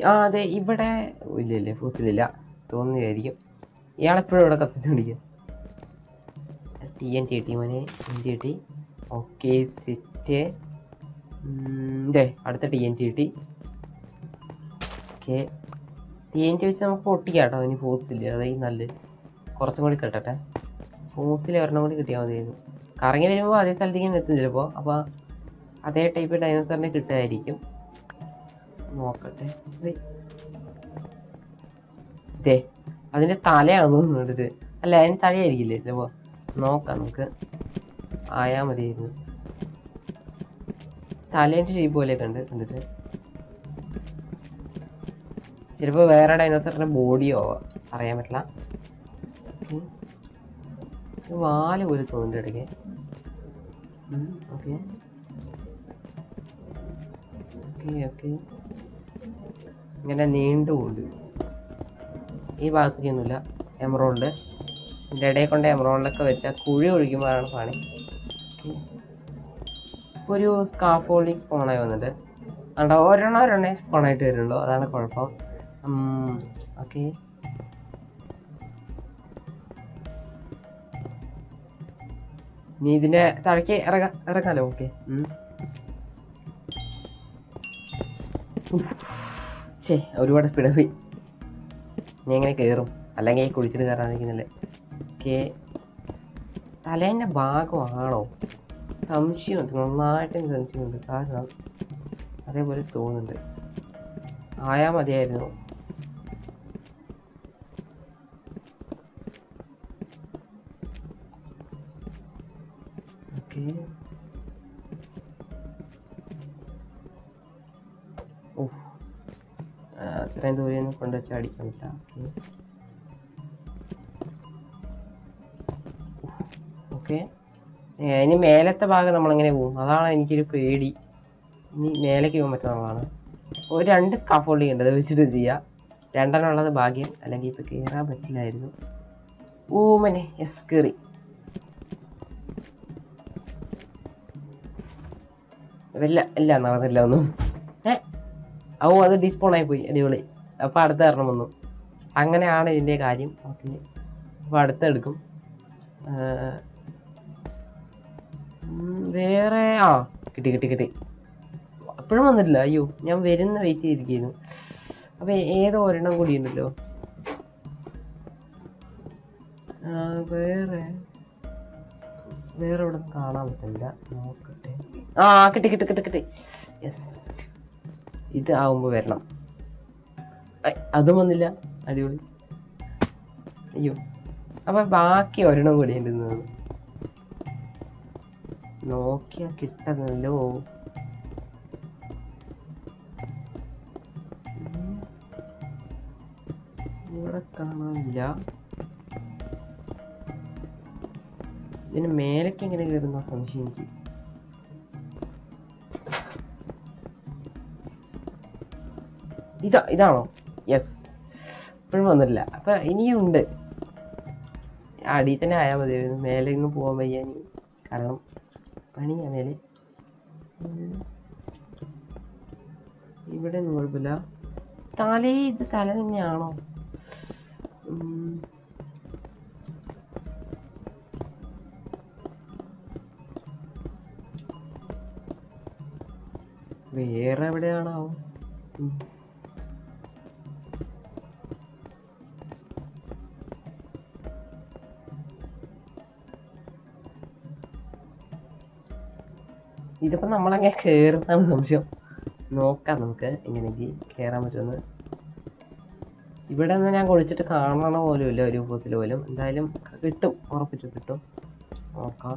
ആ അതെ ഇവിടെ ഓ, ഇല്ല ഇല്ല ഫോസിലില്ല തോന്നുകയായിരിക്കും ഇയാളെപ്പോഴും ഇവിടെ കത്തിച്ചുകൊണ്ടിരിക്കും ടി എൻ ടി ടി മോനെ N T T okay set ഇതേ അടുത്ത T N T T okay T N T വെച്ച് നമുക്ക് പൊട്ടിക്കാം കേട്ടോ ഇനി ഫോസില് അതായത് നല്ലത് കുറച്ചും കൂടി കിട്ടട്ടെ ഫോസിൽ ഒരെണ്ണം കൂടി കിട്ടിയാൽ മതിയായിരുന്നു കറങ്ങി വരുമ്പോൾ അതേ സ്ഥലത്തേക്ക് തന്നെ എത്തും ചിലപ്പോൾ അപ്പോൾ അതേ ടൈപ്പ് ഡൈനോസറിനെ കിട്ടുമായിരിക്കും നോക്കട്ടെ ദേ. ദേ അതിന്റെ തലയാണെന്ന് തോന്നുന്നത് അല്ല അതിന് തലയായിരിക്കില്ലേ ചിലപ്പോ നോക്കാം നമുക്ക് ആയാ മതിയായിരുന്നു തലേന്റെ ഷേപ്പ് പോലെയൊക്കെ ഉണ്ട് കണ്ടിട്ട് ചിലപ്പോ വേറെ ഡൈനോസറിന്റെ ബോഡിയോ അറിയാൻ പറ്റില്ല ഉം. ഇത് വാല് പോലെ തോന്നുന്നുണ്ട് ഇടയ്ക്ക് ഓക്കെ ഓക്കെ ഓക്കെ ഇങ്ങനെ നീണ്ടുകൊണ്ട് ഈ ഭാഗത്തേക്ക് ഒന്നുമില്ല എമറോൾഡ് ഇതിൻ്റെ ഇടയിൽ കൊണ്ട് എമറോളിലൊക്കെ വെച്ചാൽ കുഴി ഒഴിക്കുമ്പോഴാണ് പണി ഇപ്പോൾ ഒരു സ്കാഫ് ഹോൾഡിങ് സ്പോണായി വന്നിട്ട് അതുകൊണ്ട് ഒരെണ്ണം ഒരെണ്ണേ സ്പോണായിട്ട് വരുള്ളൂ അതാണ് കുഴപ്പം ഓക്കെ നീ ഇതിന്റെ താഴേക്ക് ഇറങ്ങാ ഇറങ്ങാലോ ഓക്കെ ചേ ഒരുപാട് സ്പീഡ് പോയി നീ എങ്ങനെ കയറും അല്ലെങ്കിൽ കുളിച്ചിട്ട് കയറാനിരിക്കുന്നില്ലേ ഓക്കെ തലേൻ്റെ ഭാഗമാണോ സംശയമുണ്ട് നന്നായിട്ട് എനിക്ക് സംശയമുണ്ട് കാരണം അതേപോലെ തോന്നുന്നുണ്ട് ആയാ മതിയായിരുന്നു ഓക്കെ ഓ അത്രയും ദൂരെ ഒന്നും കൊണ്ടുവച്ച് അടിക്കാൻ പറ്റില്ല ഓക്കെ ഓക്കെ ഇനി മേലത്തെ ഭാഗം നമ്മളെങ്ങനെ പോകും അതാണ് എനിക്കൊരു പേടി ഇനി മേലേക്ക് പോകാൻ പറ്റുന്നതാണ് ഒരു രണ്ട് സ്കാഫ് ഹോൾഡ് ചെയ്യേണ്ടത് വെച്ചിട്ട് ചെയ്യാം രണ്ടെണ്ണം ഉള്ളത് ഭാഗ്യം അല്ലെങ്കിൽ ഇപ്പൊ കയറാൻ പറ്റില്ലായിരുന്നു ഓ മനെ എസ് കയറി ഇല്ല ഇല്ല നടന്നില്ല ഒന്നും ഏ ഓ അത് ഡിസ്പോൺ ആയി പോയി അടിപൊളി അപ്പൊ അടുത്ത കാരണം വന്നു അങ്ങനെയാണ് ഇതിന്റെ കാര്യം ഓക്കെ അപ്പൊ അടുത്ത എടുക്കും ആ, ഉം, വേറെ ആ കിട്ടി കിട്ടി കിട്ടി അപ്പോഴും വന്നിട്ടില്ല അയ്യോ ഞാൻ വരുന്ന വെയിറ്റ് ചെയ്തിരിക്കുന്നു അപ്പൊ ഏതോ ഒരെണ്ണം കൂടി ഉണ്ടല്ലോ ആ, വേറെ വേറെ ഇവിടെ കാണാൻ പറ്റില്ല നോക്കട്ടെ ആ കിട്ടി കിട്ടി കിട്ടി കിട്ടി യെസ് ഇത് ആവുമ്പോ വരണം ഐ, അതും വന്നില്ല അടിപൊളി അയ്യോ അപ്പൊ ബാക്കി ഒരെണ്ണം കൂടി ഉണ്ടെന്ന് നോക്കിയാ കിട്ടുന്നല്ലോ ഉം. ഇവിടെ കാണാനില്ല ഇതിന് മേലേക്ക് എങ്ങനെ കയറുന്ന സംശയം എനിക്ക് ഇതാ ഇതാണോ യെസ് ഇപ്പോഴും വന്നിട്ടില്ല അപ്പൊ ഇനിയും ഉണ്ട് അടിയിൽ തന്നെ ആയാൽ മതിയായിരുന്നു മേലെ ഇങ്ങ് പോകാൻ വയ്യ ഇനി കാരണം പണിയാ മേലെ ഉം. ഇവിടെ ഒന്നും കുഴപ്പമില്ല തല ഇത് തല തന്നെയാണോ ഉം. വേറെ എവിടെയാണാവോ ഉം. ഇതിപ്പോ നമ്മളങ്ങനെ കേറുന്നാണ് സംശയം നോക്കാം നമുക്ക് എങ്ങനെയെങ്കിൽ കേറാൻ പറ്റുമെന്ന് ഇവിടെ നിന്ന് ഞാൻ കുളിച്ചിട്ട് കാണണ പോലും ഇല്ല ഒരു ബസ്സിൽ പോലും എന്തായാലും കിട്ടും ഉറപ്പിച്ചു കിട്ടും നോക്കാം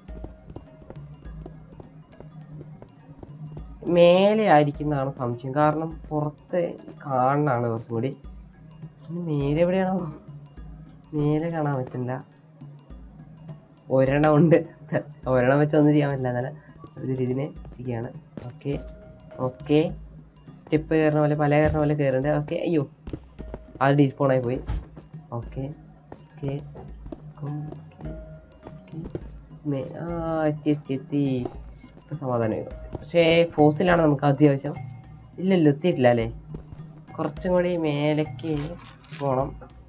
മേലെ ആയിരിക്കുന്നതാണ് സംശയം കാരണം പുറത്ത് കാണാനാണ് കുറച്ചും കൂടി ഇനി മേലെ എവിടെയാണോ മേലെ കാണാൻ പറ്റില്ല ഒരെണ്ണം ഉണ്ട് ഒരെണ്ണം വെച്ച് ഒന്നും ചെയ്യാൻ പറ്റില്ല എന്നാലും ഒരു രീതിനെ ചെയ്യുകയാണ് ഓക്കെ ഓക്കെ സ്റ്റെപ്പ് കയറുന്ന പോലെ പല കയറുന്ന പോലെ കയറുന്നുണ്ട് ഓക്കെ അയ്യോ അത് ഡീസ്പോൺ ആയി പോയി ഓക്കെ ഓക്കെ ആ എത്തി എത്തി എത്തി ഇപ്പം സമാധാനമായി കുറച്ച് പക്ഷേ ഫോസിലാണ് നമുക്ക് അത്യാവശ്യം ഇല്ലല്ലോ എത്തിയിട്ടില്ല അല്ലേ കുറച്ചും കൂടി മേലേക്ക് പോണം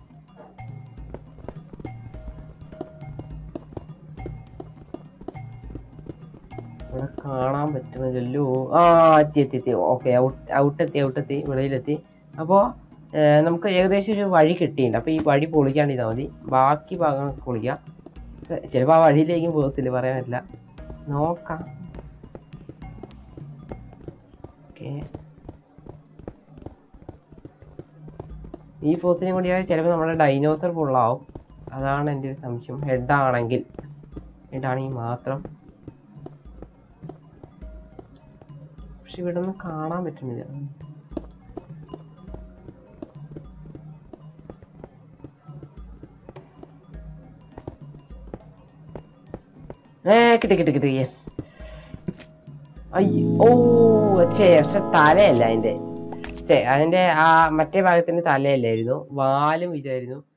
ഇവിടെ കാണാൻ പറ്റുന്നില്ലല്ലോ ആ എത്തി എത്തി എത്തി ഓക്കെ ഔട്ട് ഔട്ടെത്തി ഔട്ടെത്തി വെളിയിലെത്തി അപ്പോൾ നമുക്ക് ഏകദേശം ഒരു വഴി കിട്ടിയിട്ടുണ്ട് അപ്പോൾ ഈ വഴി പൊളിക്കാണ്ട് ചെയ്താൽ മതി ബാക്കി ഭാഗങ്ങൾ പൊളിക്കാം ചിലപ്പോൾ ആ വഴിയിലേക്കും പോകത്തില്ല പറയാൻ പറ്റില്ല നോക്കാം ഓക്കെ ഈ ഫോസിലും കൂടി ആയാൽ ചിലപ്പോൾ നമ്മുടെ ഡൈനോസർ ഫുള്ളാവും അതാണ് എൻ്റെ ഒരു സംശയം ഹെഡാണെങ്കിൽ ഹെഡാണെങ്കിൽ മാത്രം പക്ഷെ ഇവിടെ ഒന്നും കാണാൻ പറ്റുന്നില്ല ഏ കിട്ടി കിട്ടി കിട്ടി യെസ് അയ്യോ ഓ ഛേ പക്ഷെ തലയല്ല അതിന്റെ ഛേ അതിന്റെ ആ മറ്റേ ഭാഗത്തിന്റെ തലയല്ലായിരുന്നു വാലും ഇതായിരുന്നു